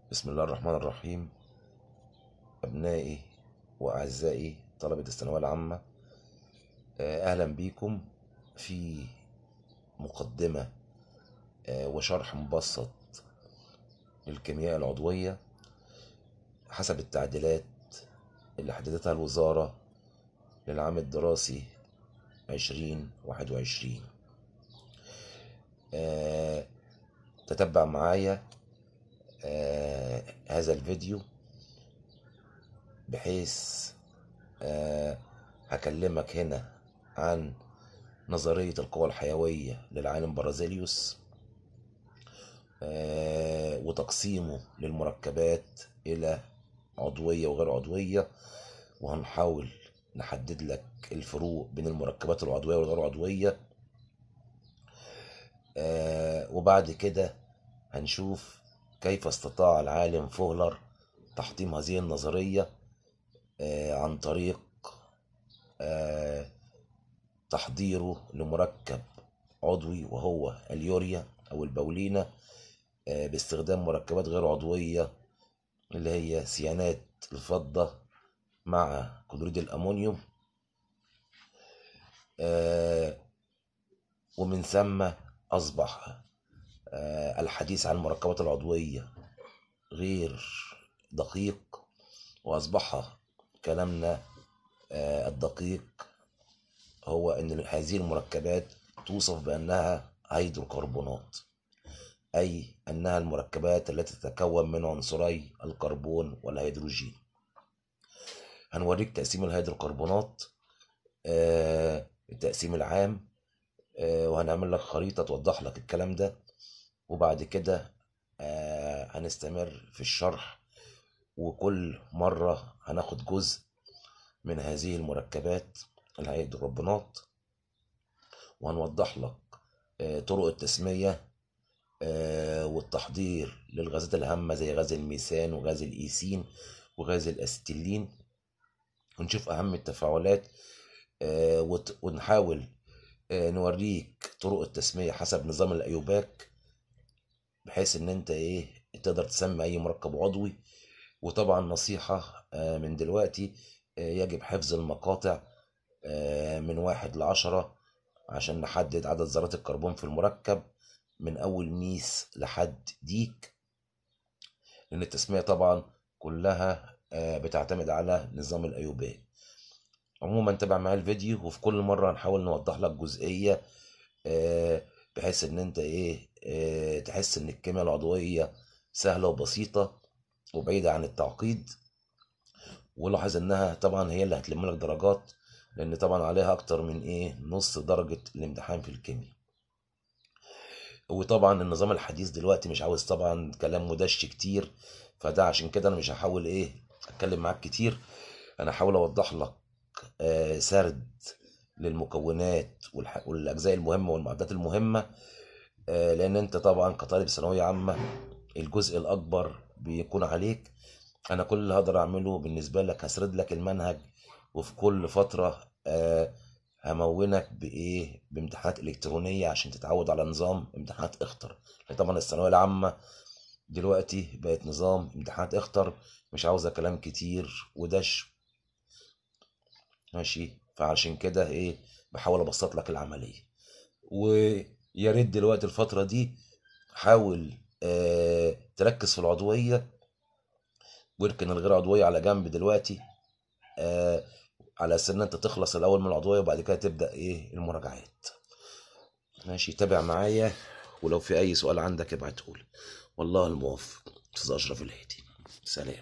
بسم الله الرحمن الرحيم أبنائي وأعزائي طلبة الثانوية العامة آه، أهلا بيكم في مقدمة آه، وشرح مبسط للكيمياء العضوية حسب التعديلات اللي حددتها الوزارة للعام الدراسي عشرين واحد وعشرين تتبع معايا آه هذا الفيديو بحيث آه هكلمك هنا عن نظرية القوى الحيوية للعالم برازيليوس آه وتقسيمه للمركبات إلى عضوية وغير عضوية وهنحاول نحدد لك الفروق بين المركبات العضوية والغير عضوية آه وبعد كده هنشوف كيف استطاع العالم فوهلر تحطيم هذه النظرية آه عن طريق آه تحضيره لمركب عضوي وهو اليوريا أو البولينة آه باستخدام مركبات غير عضوية اللي هي سيانات الفضة مع كلوريد الأمونيوم ومن ثم أصبح الحديث عن المركبات العضوية غير دقيق وأصبح كلامنا الدقيق هو أن هذه المركبات توصف بأنها هيدروكربونات أي أنها المركبات التي تتكون من عنصري الكربون والهيدروجين هنوريك تقسيم الهيدروكربونات التقسيم العام وهنعمل لك خريطة توضح لك الكلام ده وبعد كده آه هنستمر في الشرح وكل مرة هناخد جزء من هذه المركبات الهيدروكربونات وهنوضح لك آه طرق التسمية آه والتحضير للغازات الهامة زي غاز الميثان وغاز الإيثين وغاز الأستيلين ونشوف أهم التفاعلات ونحاول نوريك طرق التسمية حسب نظام الأيوباك بحيث ان انت ايه تقدر تسمي اي مركب عضوي وطبعا نصيحة من دلوقتي يجب حفظ المقاطع من واحد لعشرة عشان نحدد عدد ذرات الكربون في المركب من اول ميس لحد ديك لان التسمية طبعا كلها بتعتمد على نظام الايوباك عموما تابع معايا الفيديو وفي كل مرة هنحاول نوضح لك جزئية بحيث ان انت ايه اه تحس ان الكيمياء العضوية سهلة وبسيطة وبعيدة عن التعقيد ولاحظ انها طبعا هي اللي هتلم لك درجات لان طبعا عليها اكتر من ايه نص درجة الامتحان في الكيمياء وطبعا النظام الحديث دلوقتي مش عاوز طبعا كلام مدش كتير فده عشان كده انا مش هحاول ايه اتكلم معاك كتير انا هحاول اوضح لك آه سرد للمكونات والاجزاء المهمه والمعدات المهمه لان انت طبعا كطالب ثانويه عامه الجزء الاكبر بيكون عليك انا كل اللي هقدر اعمله بالنسبه لك هسرد لك المنهج وفي كل فتره همونك بايه بامتحانات الكترونيه عشان تتعود على نظام امتحانات اختر طبعا الثانويه العامه دلوقتي بقت نظام امتحانات اختر مش عاوزه كلام كتير ودش ماشي فعشان كده ايه بحاول ابسط لك العمليه ويا ريت دلوقتي الفتره دي حاول آه تركز في العضويه واركن الغير عضويه على جنب دلوقتي آه على اساس ان انت تخلص الاول من العضويه وبعد كده تبدا ايه المراجعات ماشي تابع معايا ولو في اي سؤال عندك ابعتهولي والله الموفق استاذ اشرف الهادي سلام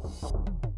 السلام